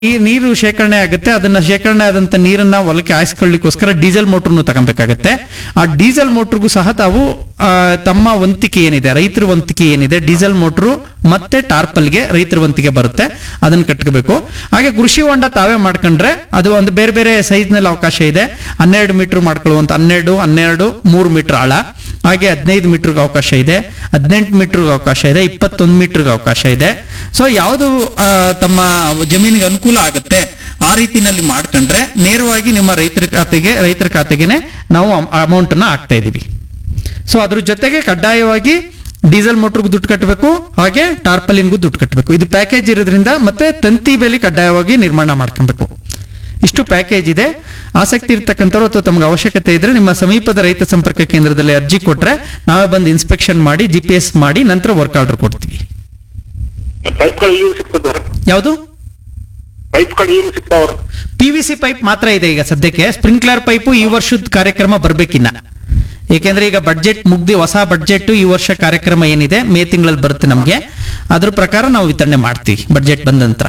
ಈ ನೀರು ಶೇಖರಣೆ ಆಗುತ್ತೆ ಅದನ್ನ ಶೇಖರಣೆ ಆದಂತ ನೀರನ್ನ ಹೊಲಕ್ಕೆ ಹಾಯಿಸ್ಕೊಳ್ಳಿಕ್ಕೋಸ್ಕರ ಡೀಸೆಲ್ ಮೋಟರ್ನು ತಗೊಬೇಕಾಗತ್ತೆ ಆ ಡೀಸೆಲ್ ಮೋಟರ್ಗೂ ಸಹ ತಾವು ಆ, ತಮ್ಮ ವಂತಿಕೆ ಏನಿದೆ ರೈತರ ವಂತಿಕೆ ಏನಿದೆ ಡೀಸೆಲ್ ಮೋಟ್ರು ಮತ್ತೆ ಟಾರ್ಪಲ್ಗೆ ರೈತರ ವಂತಿಗೆ ಬರುತ್ತೆ ಅದನ್ನ ಕಟ್ಕೋಬೇಕು ಹಾಗೆ ಕೃಷಿ ಹೊಂಡ ತಾವೇ ಮಾಡ್ಕೊಂಡ್ರೆ ಅದು ಒಂದು ಬೇರೆ ಬೇರೆ ಸೈಜ್ ನಲ್ಲಿ ಅವಕಾಶ ಇದೆ ಹನ್ನೆರಡು ಮೀಟರ್ ಮಾಡ್ಕೊಳ್ಳುವಂತ ಹನ್ನೆರಡು ಹನ್ನೆರಡು ಮೂರು ಮೀಟರ್ ಆಳ ಹಾಗೆ ಹದಿನೈದು ಮೀಟರ್ಗೆ ಅವಕಾಶ ಇದೆ ಹದಿನೆಂಟು ಮೀಟರ್ಗೆ ಅವಕಾಶ ಇದೆ ಇಪ್ಪತ್ತೊಂದು ಮೀಟರ್ಗೆ ಅವಕಾಶ ಇದೆ ಸೊ ಯಾವುದು ಆ, ತಮ್ಮ ಜಮೀನಿಗೆ ಅನುಕೂಲ ಆಗುತ್ತೆ ಆ ರೀತಿನಲ್ಲಿ ಮಾಡ್ಕೊಂಡ್ರೆ ನೇರವಾಗಿ ನಿಮ್ಮ ರೈತರ ಖಾತೆಗೆ ರೈತರ ಖಾತೆಗೆನೆ ನಾವು ಅಮೌಂಟ್ ಅನ್ನ ಹಾಕ್ತಾ ಇದೀವಿ ಸೊ ಅದ್ರ ಜೊತೆಗೆ ಕಡ್ಡಾಯವಾಗಿ ಡೀಸೆಲ್ ಮೋಟರ್ಗೂ ದುಡ್ಡು ಕಟ್ಟಬೇಕು ಹಾಗೆ ಟಾರ್ಪಲಿನ್ಗೂ ದುಡ್ಡು ಕಟ್ಟಬೇಕು ಇದು ಪ್ಯಾಕೇಜ್ ಇರೋದ್ರಿಂದ ಮತ್ತೆ ತಂತಿ ಬೇಲಿ ಕಡ್ಡಾಯವಾಗಿ ನಿರ್ಮಾಣ ಮಾಡ್ಕೊಬೇಕು ಇಷ್ಟು ಪ್ಯಾಕೇಜ್ ಇದೆ ಆಸಕ್ತಿ ಇರ್ತಕ್ಕಂಥವ್ರು ಅಥವಾ ತಮಗೆ ಅವಶ್ಯಕತೆ ಇದ್ರೆ ನಿಮ್ಮ ಸಮೀಪದ ರೈತ ಸಂಪರ್ಕ ಕೇಂದ್ರದಲ್ಲಿ ಅರ್ಜಿ ಕೊಟ್ರೆ ನಾವೇ ಬಂದು ಇನ್ಸ್ಪೆಕ್ಷನ್ ಮಾಡಿ ಜಿ ಪಿ ಎಸ್ ಮಾಡಿ ನಂತರ ವರ್ಕ್ ಆರ್ಡರ್ ಕೊಡ್ತೀವಿ ಪೈಪ್ಗಳು ಇವು ಸಿಗ್ತದ ಯಾವುದು ಪೈಪ್ಗಳು ಇವು ಸಿಗ್ತಾವ್ರ ಪಿ ವಿ ಸಿ ಪೈಪ್ ಮಾತ್ರ ಇದೆ ಈಗ ಸದ್ಯಕ್ಕೆ ಸ್ಪ್ರಿಂಕ್ಲರ್ ಪೈಪು ಈ ವರ್ಷದ ಕಾರ್ಯಕ್ರಮ ಬರ್ಬೇಕಿನ್ನ ಏಕೆಂದ್ರೆ ಈಗ ಬಡ್ಜೆಟ್ ಮುಗ್ದಿ ಹೊಸ ಬಡ್ಜೆಟ್ ಈ ವರ್ಷ ಕಾರ್ಯಕ್ರಮ ಏನಿದೆ ಮೇ ತಿಂಗಳಲ್ಲಿ ಬರುತ್ತೆ ನಮ್ಗೆ ಅದ್ರ ಪ್ರಕಾರ ನಾವು ವಿತರಣೆ ಮಾಡ್ತೀವಿ ಬಡ್ಜೆಟ್ ಬಂದ ನಂತರ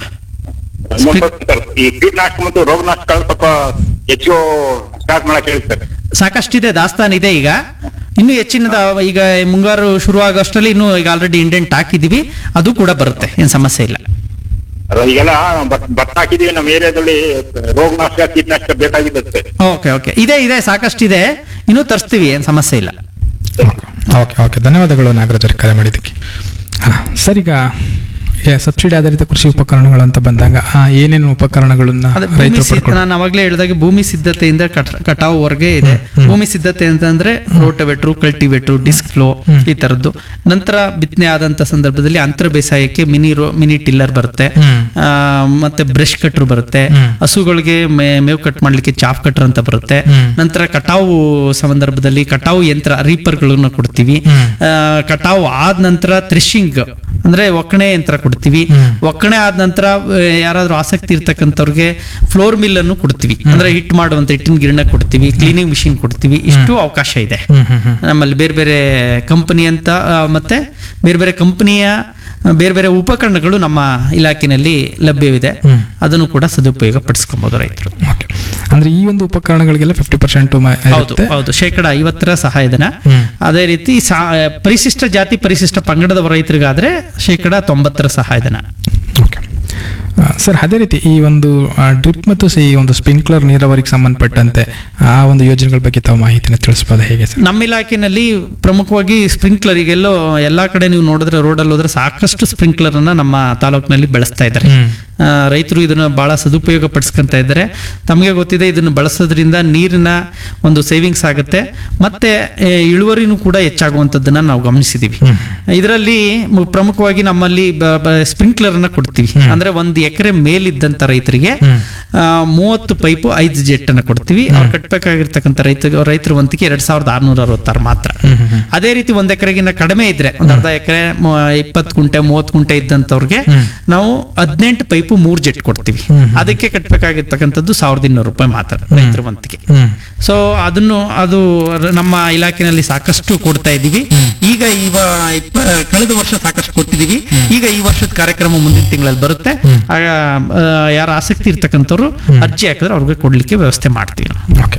ಈ ಕೀಟನಾಶಕ ಮತ್ತು ರೋಗನಾಶಕಗಳು ಸ್ವಲ್ಪ ಹೆಚ್ಚು ಸ್ಟಾರ್ಟ್ ಮಾಡಕ್ ಹೇಳ್ತಾರೆ ಸಾಕಷ್ಟಿದೆ ದಾಸ್ತಾನ್ ಇದೆ ಈಗ ಇನ್ನು ಹೆಚ್ಚಿನದ ಈಗ ಮುಂಗಾರು ಶುರು ಆಗೋಷ್ಟರಲ್ಲಿ ಇನ್ನು ಈಗ ಆಲ್ರೆಡಿ ಇಂಡೆಂಟ್ ಹಾಕಿದೀವಿ ಅದು ಕೂಡ ಬರುತ್ತೆ ಏನ್ ಸಮಸ್ಯೆ ಇಲ್ಲ ಅದು ಈಗೆಲ್ಲ ಭತ್- ಭತ್ತ ಹಾಕಿದೀವಿ ನಮ್ಮ ಏರಿಯಾದಲ್ಲಿ ರೋಗನಾಶಕ ಕೀಟನಾಶಕ ಬೇಕಾಗಿರುತ್ತೆ ಓಕೆ ಓಕೆ ಇದೆ ಇದೆ ಸಾಕಷ್ಟಿದೆ ಇನ್ನು ತರಿಸ್ತೀವಿ ಏನ್ ಸಮಸ್ಯೆ ಇಲ್ಲ ಓಕೆ ಓಕೆ ಧನ್ಯವಾದಗಳು ನಾಗರಾಜ್ ಅವ್ರಿಗೆ ಕರೆ ಮಾಡಿದ್ದಕ್ಕೆ ಹಾಂ ಸರ್ ಈಗ ಏ, ಸಬ್ಸಿಡಿ ಆಧಾರಿತ ಕೃಷಿ ಉಪಕರಣಗಳು ಅಂತ ಬಂದಾಗ ಆ, ಏನೇನು ಉಪಕರಣಗಳನ್ನ ಅದೇ ಭೂಮಿ ರೈತರು ಸಿದ್ಧ- ಪಡ್ಕೊಂಡು ನಾನು ಅವಾಗಲೇ ಹೇಳಿದಾಗೆ ಭೂಮಿ ಸಿದ್ಧತೆಯಿಂದ ಕಟ್- ಕಟಾವುವರೆಗೆ ಇದೆ ಭೂಮಿ ಸಿದ್ಧತೆ ಅಂತಂದ್ರೆ ರೋಟವೆಟ್ರು ಕಲ್ಟಿವೇಟ್ರು ಡಿಸ್ಕ್ ಫ್ಲೋ ಈ ತರದ್ದು ನಂತರ ಬಿತ್ತನೆ ಆದಂತ ಸಂದರ್ಭದಲ್ಲಿ ಅಂತರ ಬೇಸಾಯಕ್ಕೆ ಮಿನಿ ರೋ ಮಿನಿ ಟಿಲ್ಲರ್ ಬರುತ್ತೆ ಹ್ಮ್. ಆ, ಮತ್ತೆ ಬ್ರಷ್ ಕಟ್ರು ಬರುತ್ತೆ ಹ್ಮ್. ಹಸುಗಳಿಗೆ ಮೇ- ಮೇವು ಕಟ್ ಮಾಡ್ಲಿಕ್ಕೆ ಚಾಫ್ ಕಟ್ರ್ ಅಂತ ಬರುತ್ತೆ ಹ್ಮ್. ನಂತರ ಕಟಾವು ಸಂದರ್ಭದಲ್ಲಿ ಕಟಾವು ಯಂತ್ರ ರೀಪರ್ಗಳನ್ನ ಕೊಡ್ತೀವಿ ಹ್ಮ್. ಆ, ಕಟಾವು ಆದ ನಂತರ ಥ್ರೆಶಿಂಗ್ ಅಂದ್ರೆ ಒಕ್ಕಣೆ ಯಂತ್ರ ಕೊಡ್ತೀವಿ ಹ್ಮ್. ಒಕ್ಕಣೆ ಆದ ನಂತರ ಆ, ಯಾರಾದ್ರೂ ಆಸಕ್ತಿ ಇರ್ತಕ್ಕಂಥವ್ರಿಗೆ ಫ್ಲೋರ್ ಮಿಲ್ ಅನ್ನು ಕೊಡ್ತೀವಿ ಅಂದ್ರೆ ಹಿಟ್ ಮಾಡುವಂತ ಹಿಟ್ಟಿನ ಗಿರಣ ಕೊಡ್ತೀವಿ ಕ್ಲೀನಿಂಗ್ ಮಿಷಿನ್ ಕೊಡ್ತೀವಿ ಇಷ್ಟು ಅವಕಾಶ ಇದೆ ಹ್ಮ್ ಹ್ಮ್ ಹ್ಮ್ ನಮ್ಮಲ್ಲಿ ಬೇರೆ ಬೇರೆ ಕಂಪನಿ ಅಂತ ಆ, ಮತ್ತೆ ಬೇರೆ ಬೇರೆ ಕಂಪನಿಯ ಬೇರೆ ಬೇರೆ ಉಪಕರಣಗಳು ನಮ್ಮ ಇಲಾಖೆನಲ್ಲಿ ಲಭ್ಯವಿದೆ ಹ್ಮ್. ಅದನ್ನು ಕೂಡ ಸದುಪಯೋಗ ಪಡಿಸ್ಕೊಬಹುದು ರೈತರು ಓಕೆ ಅಂದ್ರೆ ಈ ಒಂದು ಉಪಕರಣಗಳಿಗೆಲ್ಲ ಫಿಫ್ಟಿ ಪರ್ಸೆಂಟ್ ಹೌದು ಹೌದು ಶೇಕಡ ಐವತ್ತರ ಸಹಾಯಧನ ಹ್ಮ್. ಅದೇ ರೀತಿ ಸಾ- ಪರಿಶಿಷ್ಟ ಜಾತಿ ಪರಿಶಿಷ್ಟ ಪಂಗಡದ ರೈತರಿಗಾದ್ರೆ ಶೇಕಡ ತೊಂಬತ್ತರ ಸಹಾಯಧನ ಓಕೆ ಆ, ಸರ್ ಅದೇ ರೀತಿ ಈ ಒಂದು ಡ್ರಿಪ್ ಮತ್ತು ಸಿ- ಈ ಒಂದು ಸ್ಪ್ರಿಂಕ್ಲರ್ ನೀರಾವರಿಗೆ ಸಂಬಂಧಪಟ್ಟಂತೆ ಆ ಒಂದು ಯೋಜನೆಗಳ ಬಗ್ಗೆ ತಾವು ಮಾಹಿತಿನ ತಿಳಿಸ್ಬೋದು ಹೇಗೆ ಸರ್ ನಮ್ಮ ಇಲಾಖೆನಲ್ಲಿ ಪ್ರಮುಖವಾಗಿ ಸ್ಪ್ರಿಂಕ್ಲರ್ ಈಗೆಲ್ಲೋ ಎಲ್ಲಾ ಕಡೆ ನೀವು ನೋಡಿದ್ರೆ ರೋಡಲ್ಲಿ ಹೋದ್ರೆ ಸಾಕಷ್ಟು ಸ್ಪ್ರಿಂಕ್ಲರ್ ಅನ್ನ ನಮ್ಮ ತಾಲೂಕಿನಲ್ಲಿ ಬೆಳೆಸ್ತಾ ಇದ್ದಾರೆ ಹ್ಮ್. ಆ, ರೈತರು ಇದನ್ನ ಬಹಳ ಸದುಪಯೋಗ ಪಡಿಸ್ಕೊಂತ ಇದ್ದಾರೆ ತಮಗೆ ಗೊತ್ತಿದೆ ಇದನ್ನು ಬಳಸೋದ್ರಿಂದ ನೀರಿನ ಒಂದು ಸೇವಿಂಗ್ಸ್ ಆಗುತ್ತೆ ಮತ್ತೆ ಆ, ಇಳುವರಿನೂ ಕೂಡ ಹೆಚ್ಚಾಗುವಂಥದ್ದನ್ನ ನಾವು ಗಮನಿಸಿದೀವಿ ಇದರಲ್ಲಿ ಮು- ಪ್ರಮುಖವಾಗಿ ನಮ್ಮಲ್ಲಿ ಸ್ಪ್ರಿಂಕ್ಲರ್ ಅನ್ನ ಕೊಡ್ತೀವಿ ಅಂದ್ರೆ ಒಂದು ಎಕರೆ ಮೇಲಿದ್ದಂತ ರೈತರಿಗೆ ಆ, ಮೂವತ್ತು ಪೈಪು ಐದು ಜೆಟ್ ಅನ್ನ ಕೊಡ್ತೀವಿ ಅವ್ರು ಕಟ್ಟಬೇಕಾಗಿರ್ತಕ್ಕಂಥ ರೈತ ರೈತರ ವಂತಿಗೆ ಎರಡ್ ಸಾವಿರದ ಆರ್ನೂರ ಅರವತ್ತಾರು ಮಾತ್ರ ಅದೇ ರೀತಿ ಒಂದ್ ಎಕರೆಗಿನ್ನ ಕಡಿಮೆ ಇದ್ರೆ ಒಂದ್ ಅರ್ಧ ಎಕರೆ ಇಪ್ಪತ್ತು ಕುಂಟೆ ಮೂವತ್ತು ಕುಂಟೆ ಇದ್ದಂತವ್ರಿಗೆ ನಾವು ಹದಿನೆಂಟು ಪೈಪು ಮೂರ್ ಜೆಟ್ ಕೊಡ್ತೀವಿ ಅದಕ್ಕೆ ಕಟ್ಟಬೇಕಾಗಿರ್ತಕ್ಕಂಥದ್ದು ಸಾವಿರದ ಇನ್ನೂರು ರೂಪಾಯಿ ಮಾತ್ರ ರೈತರ ವಂತಿಗೆ ಹ್ಮ್ ಸೊ ಅದನ್ನು ಅದು ರ- ನಮ್ಮ ಇಲಾಖೆನಲ್ಲಿ ಸಾಕಷ್ಟು ಕೊಡ್ತಾ ಇದ್ದೀವಿ ಈಗ ಇವ ಇಪ್ಪ- ಕಳೆದ ವರ್ಷ ಸಾಕಷ್ಟು ಕೊಟ್ಟಿದ್ದೀವಿ ಈಗ ಈ ವರ್ಷದ ಕಾರ್ಯಕ್ರಮ ಮುಂದಿನ ತಿಂಗಳಲ್ಲಿ ಬರುತ್ತೆ ಆಗ ಆ, ಯಾರ ಆಸಕ್ತಿ ಇರ್ತಕ್ಕಂಥವ್ರು ಅರ್ಜಿ ಹಾಕಿದ್ರೆ ಅವ್ರಿಗೆ ಕೊಡ್ಲಿಕ್ಕೆ ವ್ಯವಸ್ಥೆ ಮಾಡ್ತೀವಿ ನಾವು. ಓಕೆ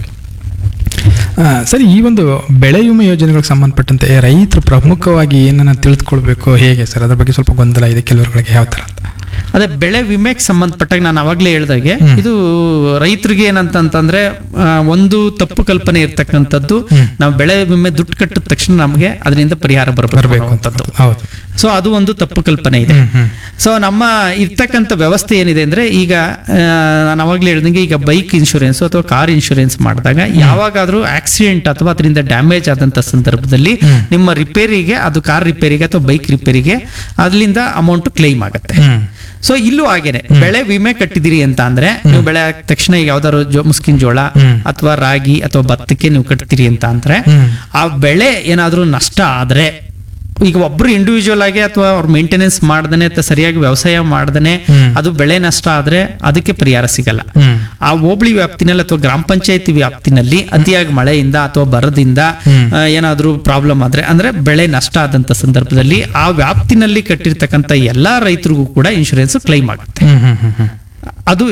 ಆ, ಸರಿ ಈ ಒಂದು ಬೆಳೆ ವಿಮೆ ಯೋಜನೆಗಳಿಗೆ ಸಂಬಂಧಪಟ್ಟಂತೆ ರೈತರು ಪ್ರಮುಖವಾಗಿ ಏನನ್ನ ತಿಳಿದುಕೊಳ್ಬೇಕು ಹೇಗೆ ಸರ್ ಅದ್ರ ಬಗ್ಗೆ ಸ್ವಲ್ಪ ಗೊಂದಲ ಇದೆ ಕೆಲವರುಗಳಿಗೆ ಯಾವ ತರ ಅಂತ ಅದೇ ಬೆಳೆ ವಿಮೆಗೆ ಸಂಬಂಧಪಟ್ಟಾಗ ನಾನು ಅವಾಗಲೇ ಹೇಳ್ದಾಗೆ ಇದು ರೈತರಿಗೆ ಏನಂತಂತಂದ್ರೆ ಆ, ಒಂದು ತಪ್ಪು ಕಲ್ಪನೆ ಇರ್ತಕ್ಕಂಥದ್ದು ನಾವು ಬೆಳೆ ವಿಮೆ ದುಡ್ಡು ಕಟ್ಟಿದ ತಕ್ಷಣ ನಮಗೆ ಅದರಿಂದ ಪರಿಹಾರ ಬರಬೇಕು ಬರಬೇಕು ಅಂತ ಅನ್ನುವಂಥದ್ದು ಹೌದು ಸೊ ಅದು ಒಂದು ತಪ್ಪು ಕಲ್ಪನೆ ಇದೆ ಹ್ಮ್, ಹ್ಮ್. ಸೊ ನಮ್ಮ ಇರ್ತಕ್ಕಂಥ ವ್ಯವಸ್ಥೆ ಏನಿದೆ ಅಂದ್ರೆ ಈಗ ಆ, ನಾನು ಅವಾಗಲೇ ಹೇಳ್ದಂಗೆ ಈಗ ಬೈಕ್ ಇನ್ಶೂರೆನ್ಸ್ ಅಥವಾ ಕಾರ್ ಇನ್ಶೂರೆನ್ಸ್ ಮಾಡಿದಾಗ ಯಾವಾಗಾದ್ರೂ ಆಕ್ಸಿಡೆಂಟ್ ಅಥವಾ ಅದರಿಂದ ಡ್ಯಾಮೇಜ್ ಆದಂತ ಸಂದರ್ಭದಲ್ಲಿ ನಿಮ್ಮ ರಿಪೇರಿಗೆ ಅದು ಕಾರ್ ರಿಪೇರಿಗೆ ಅಥವಾ ಬೈಕ್ ರಿಪೇರಿಗೆ ಅದರಿಂದ ಅಮೌಂಟ್ ಕ್ಲೈಮ್ ಆಗುತ್ತೆ ಹ್ಮ್ ಸೊ ಇಲ್ಲೂ ಹಾಗೇನೆ ಬೆಳೆ ವಿಮೆ ಕಟ್ಟಿದಿರಿ ಅಂತ ಅಂದ್ರೆ ನೀವು ಬೆಳೆ ಹಾಕಿದ ತಕ್ಷಣ ಈಗ ಯಾವ್ದಾದ್ರು ಜೋ ಮುಸ್ಕಿನ್ ಜೋಳ ಹ್ಮ್. ಅಥವಾ ರಾಗಿ ಅಥವಾ ಭತ್ತಕ್ಕೆ ನೀವು ಕಟ್ತೀರಿ ಅಂತ ಅಂದ್ರೆ ಹ್ಮ್. ಆ ಬೆಳೆ ಏನಾದ್ರೂ ನಷ್ಟ ಆದ್ರೆ ಈಗ ಒಬ್ರು ಇಂಡಿವಿಜುವಲ್ ಆಗಿ ಅಥವಾ ಅವ್ರ ಮೇಂಟೆನೆನ್ಸ್ ಮಾಡ್ದೇನೆ ಅಥವಾ ಸರಿಯಾಗಿ ವ್ಯವಸಾಯ ಮಾಡ್ದೇನೆ ಹ್ಮ್. ಅದು ಬೆಳೆ ನಷ್ಟ ಆದ್ರೆ ಅದಕ್ಕೆ ಪರಿಹಾರ ಸಿಗಲ್ಲ ಹ್ಮ್ ಆ ಹೋಬಳಿ ವ್ಯಾಪ್ತಿನಲ್ಲಿ ಅಥವಾ ಗ್ರಾಮ ಪಂಚಾಯತಿ ವ್ಯಾಪ್ತಿನಲ್ಲಿ ಅತಿಯಾಗಿ ಮಳೆಯಿಂದ ಅಥವಾ ಬರದಿಂದ ಹ್ಮ್. ಆ, ಏನಾದ್ರೂ ಪ್ರಾಬ್ಲಮ್ ಆದ್ರೆ ಅಂದ್ರೆ ಬೆಳೆ ನಷ್ಟ ಆದಂತ ಸಂದರ್ಭದಲ್ಲಿ ಆ ವ್ಯಾಪ್ತಿನಲ್ಲಿ ಕಟ್ಟಿರ್ತಕ್ಕಂಥ ಎಲ್ಲಾ ರೈತರಿಗೂ ಕೂಡ ಇನ್ಶೂರೆನ್ಸ್ ಕ್ಲೈಮ್ ಆಗುತ್ತೆ ಹ್ಮ್ ಹ್ಮ್ ಹ್ಮ್ ಹ್ಮ್ ಅದು